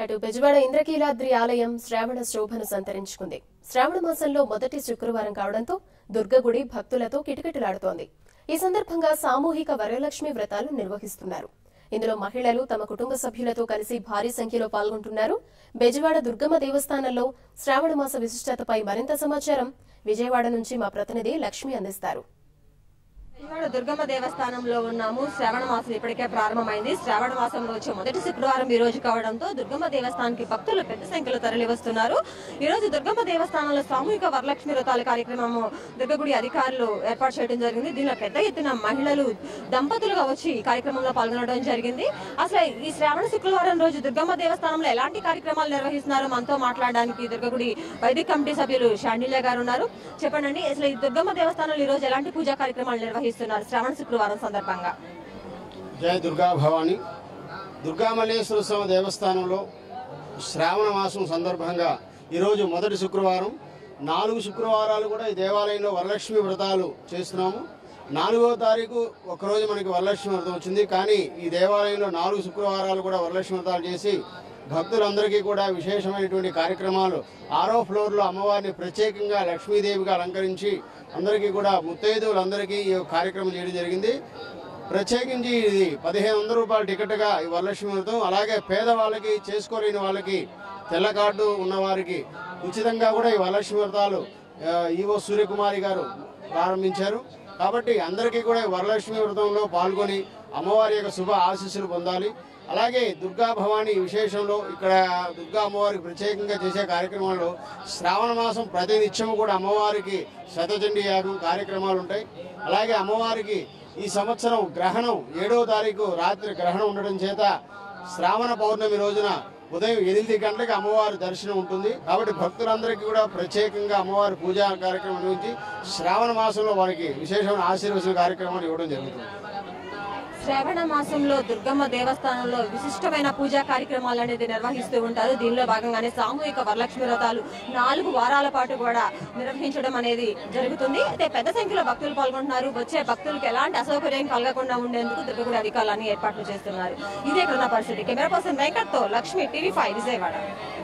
అటు బెజవాడ ఇంద్రకీలాద్రి ఆలయం శ్రావణ శోభను సంతరించుకుంది శ్రావణ మాసంలో మొదటి శుక్రవారం కావడంతో దుర్గగుడి భక్తులతో కిటకిటలాడుతోంది ఈ సందర్భంగా సామూహిక వరలక్ష్మి వ్రతాలు నిర్వహిస్తున్నారు ఇందులో మహిళలు తమ కుటుంబ సభ్యులతో కలిసి భారీ సంఖ్యలో పాల్గొంటున్నారు బెజవాడ దుర్గమ్మ దేవస్థానంలో శ్రావణ మాస విశిష్టతపై మరింత సమాచారం విజయవాడ నుంచి మా ప్రతినిధి లక్ష్మి అందిస్తారు విజయవాడ దుర్గమ్మ దేవస్థానంలో ఉన్నాము శ్రావణ మాసం ఇప్పటికే ప్రారంభమైంది శ్రావణ మాసంలో వచ్చే మొదటి శుక్రవారం ఈ రోజు కావడంతో దుర్గమ్మ దేవస్థానానికి భక్తులు పెద్ద సంఖ్యలో తరలి వస్తున్నారు ఈ రోజు దుర్గమ్మ దేవస్థానంలో సామూహిక వరలక్ష్మి వ్రతాల కార్యక్రమము దుర్గగుడి అధికారులు ఏర్పాటు చేయడం జరిగింది దీనిలో పెద్ద ఎత్తున మహిళలు దంపతులుగా వచ్చి ఈ కార్యక్రమంలో పాల్గొనడం జరిగింది అసలు ఈ శ్రావణ శుక్రవారం రోజు దుర్గమ్మ దేవస్థానంలో ఎలాంటి కార్యక్రమాలు నిర్వహిస్తున్నారు మనతో మాట్లాడడానికి దుర్గగుడి వైదిక కమిటీ సభ్యులు షాండిల్య గారు ఉన్నారు చెప్పండి అసలు ఈ దుర్గమ్మ దేవస్థానంలో ఈ రోజు ఎలాంటి పూజా కార్యక్రమాలు నిర్వహిస్తున్నారు శ్రావణ శుక్రవారం సందర్భంగా జయ దుర్గా భవాని దుర్గామల్లేశ్వర స్వామి దేవస్థానంలో శ్రావణ మాసం సందర్భంగా ఈరోజు మొదటి శుక్రవారం నాలుగు శుక్రవారాలు కూడా ఈ దేవాలయంలో వరలక్ష్మి వ్రతాలు చేస్తున్నాము నాలుగో తారీఖు ఒకరోజు మనకి వరలక్ష్మి వ్రతం వచ్చింది కానీ ఈ దేవాలయంలో నాలుగు శుక్రవారాలు కూడా వరలక్ష్మి వ్రతాలు చేసి భక్తులందరికీ కూడా విశేషమైనటువంటి కార్యక్రమాలు ఆరో ఫ్లోర్లో అమ్మవారిని ప్రత్యేకంగా లక్ష్మీదేవిగా అలంకరించి అందరికీ కూడా ముత్తైదువులందరికీ ఈ కార్యక్రమం చేయడం జరిగింది ప్రత్యేకించి ఇది పదిహేను వందల రూపాయల టికెట్గా ఈ వరలక్ష్మి వ్రతం అలాగే పేదవాళ్ళకి చేసుకోలేని వాళ్ళకి తెల్ల కార్డు ఉన్న వారికి ఉచితంగా కూడా ఈ వరలక్ష్మి వ్రతాలు ఆ, ఈవో సూర్యకుమారి గారు ప్రారంభించారు కాబట్టి అందరికీ కూడా ఈ వరలక్ష్మి వ్రతంలో పాల్గొని అమ్మవారి యొక్క శుభ ఆశీస్సులు పొందాలి అలాగే దుర్గా భవాని విశేషంలో ఇక్కడ దుర్గా అమ్మవారికి ప్రత్యేకంగా చేసే కార్యక్రమాల్లో శ్రావణ మాసం ప్రతి నిత్యము కూడా అమ్మవారికి శతచండీ యాగం కార్యక్రమాలు ఉంటాయి అలాగే అమ్మవారికి ఈ సంవత్సరం గ్రహణం ఏడో తారీఖు రాత్రి గ్రహణం ఉండడం చేత శ్రావణ పౌర్ణమి రోజున ఉదయం ఎనిమిది గంటలకు అమ్మవారి దర్శనం ఉంటుంది కాబట్టి భక్తులందరికీ కూడా ప్రత్యేకంగా అమ్మవారి పూజా కార్యక్రమం నిర్వహించి శ్రావణ మాసంలో వారికి విశేషమైన ఆశీర్వచన కార్యక్రమాలు ఇవ్వడం జరుగుతుంది శ్రావణ మాసంలో దుర్గమ్మ దేవస్థానంలో విశిష్టమైన పూజా కార్యక్రమాలు అనేది నిర్వహిస్తూ ఉంటారు దీనిలో భాగంగానే సామూహిక వరలక్ష్మి వ్రతాలు నాలుగు వారాల పాటు కూడా నిర్వహించడం అనేది జరుగుతుంది అయితే పెద్ద సంఖ్యలో భక్తులు పాల్గొంటున్నారు వచ్చే భక్తులకు ఎలాంటి అసౌకర్యం కలగకుండా ఉండేందుకు దుర్గగుడి అధికారులు అన్ని ఏర్పాట్లు చేస్తున్నారు ఇదే ఇక్కడ ఉన్న పరిస్థితి కెమెరా పర్సన్ వెంకట్ తో లక్ష్మి టీవీ ఫైవ్ విజయవాడ